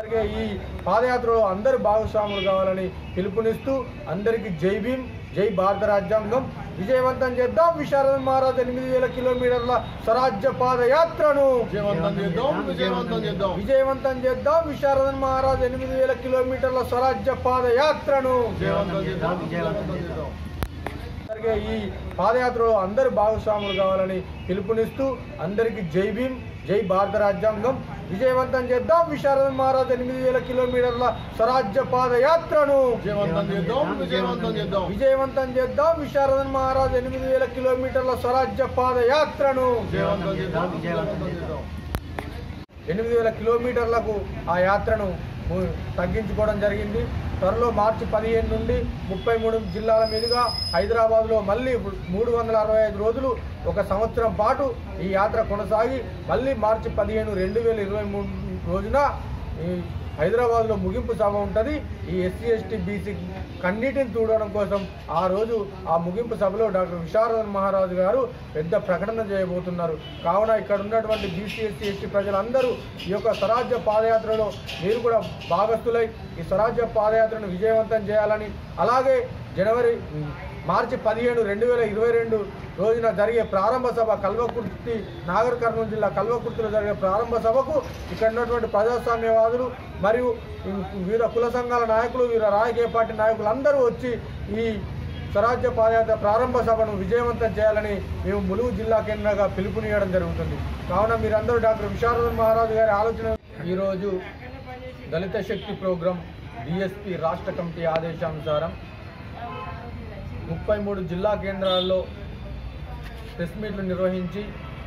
జరిగే ఈ పాదయాత్రలో అందరూ భాగస్వాములు కావాలని పిలుపునిస్తూ అందరికీ జై భీమ్ జై భారత రాజ్యాంగం విజయవంతం చేద్దాం విశారద మహారాజ్ ఎనిమిది వేల కిలోమీటర్ల స్వరాజ్య పాదయాత్రను విజయవంతం చేద్దాం విజయవంతం చేద్దాం విజయవంతం చేద్దాం విశారదన్ మహారాజ్ ఎనిమిది వేల కిలోమీటర్ల స్వరాజ్య పాదయాత్రను విజయవంతం చేద్దాం విజయవంతం చేద్దాం జరిగే ఈ పాదయాత్రలో అందరూ భాగస్వాములు కావాలని పిలుపునిస్తూ అందరికీ జై భీమ్ జై భారత రాజ్యాంగం విజయవంతం చేద్దాం విశారద మహారాజ్ ఎనిమిది వేల కిలోమీటర్ల స్వరాజ్య పాదయాత్రను విజయవంతం చేద్దాం విజయవంతం చేద్దాం విజయవంతం చేద్దాం విశారదన్ మహారాజ్ ఎనిమిది వేల కిలోమీటర్ల స్వరాజ్య పాదయాత్రను విజయవంతం చేద్దాం విజయవంతం చేద్దాం ఎనిమిది వేల కిలోమీటర్లకు ఆ యాత్రను ము- తగ్గించుకోవడం జరిగింది త్వరలో మార్చి పదిహేను నుండి ముప్పై మూడు జిల్లాల మీదుగా హైదరాబాద్లో మళ్ళీ మూడు వందల అరవై ఐదు రోజులు ఒక సంవత్సరం పాటు ఈ యాత్ర కొనసాగి మళ్ళీ మార్చి పదిహేను రెండు వేల ఇరవై మూడు రోజున ఈ హైదరాబాద్లో ముగింపు సభ ఉంటుంది ఈ ఎస్సీ ఎస్టీ బీసీ కన్నిటిని చూడడం కోసం ఆ రోజు ఆ ముగింపు సభలో డాక్టర్ విశారదన్ మహారాజు గారు పెద్ద ప్రకటన చేయబోతున్నారు కావున ఇక్కడ ఉన్నటువంటి బీసీ ఎస్సీ ఎస్టీ ప్రజలందరూ ఈ యొక్క స్వరాజ్య పాదయాత్రలో మీరు కూడా భాగస్థులై ఈ స్వరాజ్య పాదయాత్రను విజయవంతం చేయాలని అలాగే జనవరి మార్చి పదిహేను రెండు వేల ఇరవై రెండు రోజున జరిగే ప్రారంభ సభ కల్వకుర్తి నాగర్ కర్నూలు జిల్లా కల్వకుర్తిలో జరిగే ప్రారంభ సభకు ఇక్కడ ఉన్నటువంటి ప్రజాస్వామ్యవాదులు మరియు వివిధ కుల సంఘాల నాయకులు వివిధ రాజకీయ పార్టీ నాయకులు అందరూ వచ్చి ఈ స్వరాజ్య పాదయాత్ర ప్రారంభ సభను విజయవంతం చేయాలని మేము ములుగు జిల్లా కేంద్రంగా పిలుపునియడం జరుగుతుంది కావున మీరందరూ డాక్టర్ విశారదన్ మహారాజు గారి ఆలోచన ఈరోజు దళిత శక్తి ప్రోగ్రాం డిఎస్పి రాష్ట్ర కమిటీ ఆదేశానుసారం ముప్పై మూడు జిల్లా కేంద్రాల్లో ప్రెస్ మీట్లు నిర్వహించి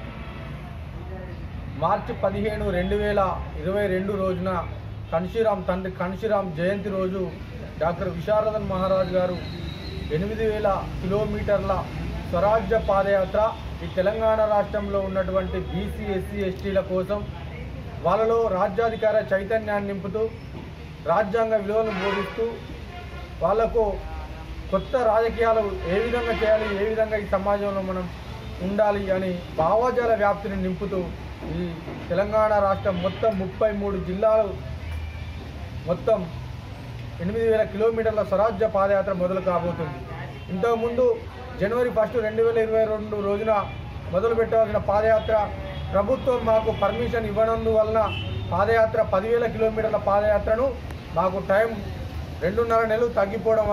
మార్చి పదిహేను రెండు వేల ఇరవై రెండు రోజున కన్షీరామ్ తండ్రి కన్షీరామ్ జయంతి రోజు డాక్టర్ విశారదన్ మహారాజ్ గారు ఎనిమిది వేల కిలోమీటర్ల స్వరాజ్య పాదయాత్ర ఈ తెలంగాణ రాష్ట్రంలో ఉన్నటువంటి బీసీ ఎస్సీ ఎస్టీల కోసం వాళ్ళలో రాజ్యాధికార చైతన్యాన్ని నింపుతూ రాజ్యాంగ విలువలను బోధిస్తూ వాళ్లకు కొత్త రాజకీయాలు ఏ విధంగా చేయాలి ఏ విధంగా ఈ సమాజంలో మనం ఉండాలి అని భావజాల వ్యాప్తిని నింపుతూ ఈ తెలంగాణ రాష్ట్రం మొత్తం ముప్పై మూడు జిల్లాలు మొత్తం ఎనిమిది వేల కిలోమీటర్ల స్వరాజ్య పాదయాత్ర మొదలు కాబోతుంది ఇంతకుముందు జనవరి ఫస్ట్ రెండు వేల ఇరవై రెండు రోజున మొదలు పెట్టవలసిన పాదయాత్ర ప్రభుత్వం మాకు పర్మిషన్ ఇవ్వనందువలన పాదయాత్ర పదివేల కిలోమీటర్ల పాదయాత్రను మాకు టైం రెండున్నర నెలలు తగ్గిపోవడం